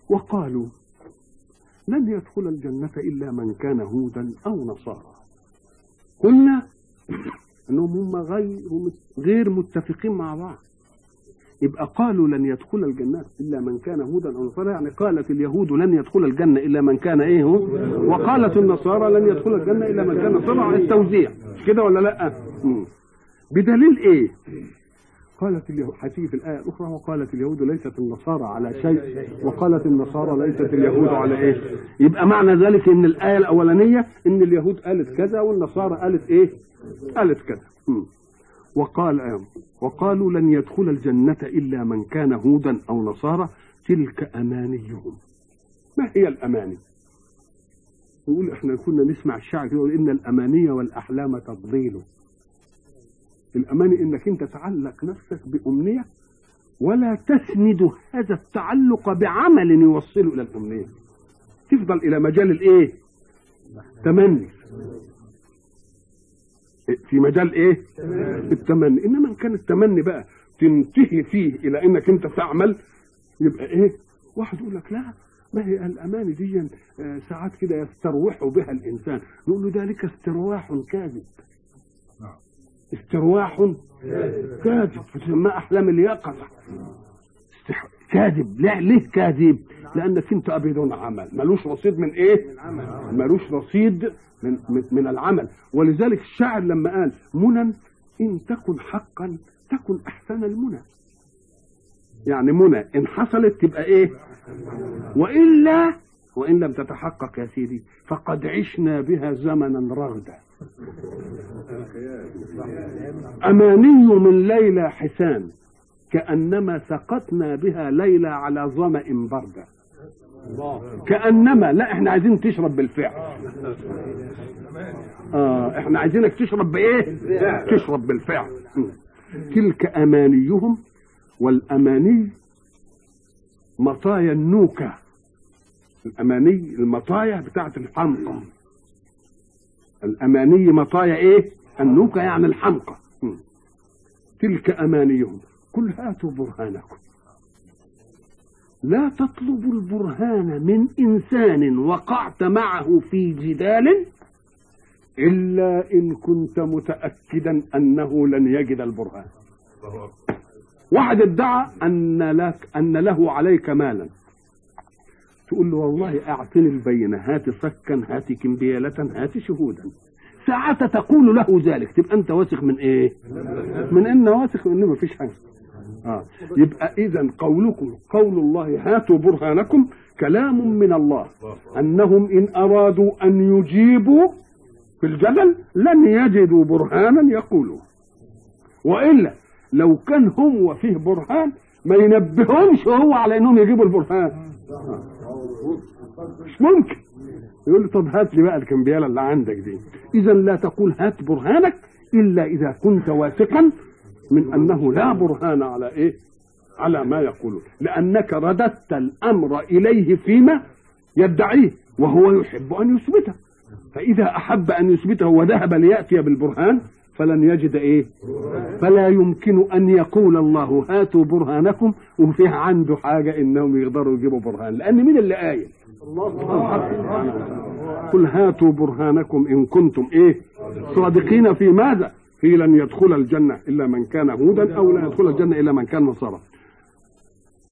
وقالوا لن يدخل الجنة إلا من كان هودا أو نصارى قلنا أنهم هم غير غير متفقين مع بعض يبقى قالوا لن يدخل الجنة إلا من كان هودا أو نصارى يعني قالت اليهود لن يدخل الجنة إلا من كان إيه هو وقالت النصارى لن يدخل الجنة إلا من كان نصارى على التوزيع مش كده ولا لا مم. بدليل إيه قالت اليهود هتيجي في الآية الأخرى وقالت اليهود ليست النصارى على شيء وقالت النصارى ليست اليهود على إيه يبقى معنى ذلك إن الآية الأولانية إن اليهود قالت كذا والنصارى قالت إيه قالت كذا مم. وقال آه. وقالوا لن يدخل الجنة إلا من كان هودا أو نصارى تلك أمانيهم ما هي الأماني يقول احنا كنا نسمع الشعر يقول إن الأماني والأحلام تضليل الأماني إنك أنت تعلق نفسك بأمنية ولا تسند هذا التعلق بعمل يوصله إلى الأمنية تفضل إلى مجال الإيه تمني في مجال ايه التمني انما ان كان التمني بقى تنتهي فيه الى انك انت تعمل يبقى ايه واحد يقول لك لا ما هي الاماني دي آه، ساعات كده يستروح بها الانسان نقول له ذلك استرواح كاذب استرواح كاذب تسمى احلام اليقظه استح- كاذب لا ليه كاذب لانك انت ابيض عمل ملوش رصيد من ايه ملوش رصيد من, من, من العمل ولذلك الشاعر لما قال منى ان تكن حقا تكن احسن المنى يعني منى ان حصلت تبقى ايه والا وان لم تتحقق يا سيدي فقد عشنا بها زمنا رغدا اماني من ليلى حسان كانما سقطنا بها ليلى على ظما بردا كانما لا احنا عايزين تشرب بالفعل اه احنا عايزينك تشرب بايه تشرب بالفعل م. تلك امانيهم والاماني مطايا النوكه الاماني المطايا بتاعت الحمقى الاماني مطايا ايه النوكه يعني الحمقى م. تلك امانيهم قل هاتوا برهانكم لا تطلب البرهان من انسان وقعت معه في جدال الا ان كنت متاكدا انه لن يجد البرهان واحد ادعى ان لك ان له عليك مالا تقول له والله اعطني البينه هات صكا هات كمبياله هات شهودا ساعة تقول له ذلك تبقى انت واثق من ايه من ان واثق ان ما فيش حاجه آه. يبقى اذا قولكم قول الله هاتوا برهانكم كلام من الله انهم ان ارادوا ان يجيبوا في الجدل لن يجدوا برهانا يقولوا والا لو كان هو فيه برهان ما ينبههمش هو على انهم يجيبوا البرهان مش ممكن يقول له طب هات لي بقى الكمبياله اللي عندك دي اذا لا تقول هات برهانك الا اذا كنت واثقا من انه لا برهان على ايه على ما يقولون لانك رددت الامر اليه فيما يدعيه وهو يحب ان يثبته فاذا احب ان يثبته وذهب لياتي بالبرهان فلن يجد ايه فلا يمكن ان يقول الله هاتوا برهانكم وفيه عنده حاجه انهم يقدروا يجيبوا برهان لان مين اللي قايل قل هاتوا برهانكم ان كنتم ايه صادقين في ماذا في لن يدخل الجنه الا من كان هودا او لا يدخل الجنه الا من كان نصارى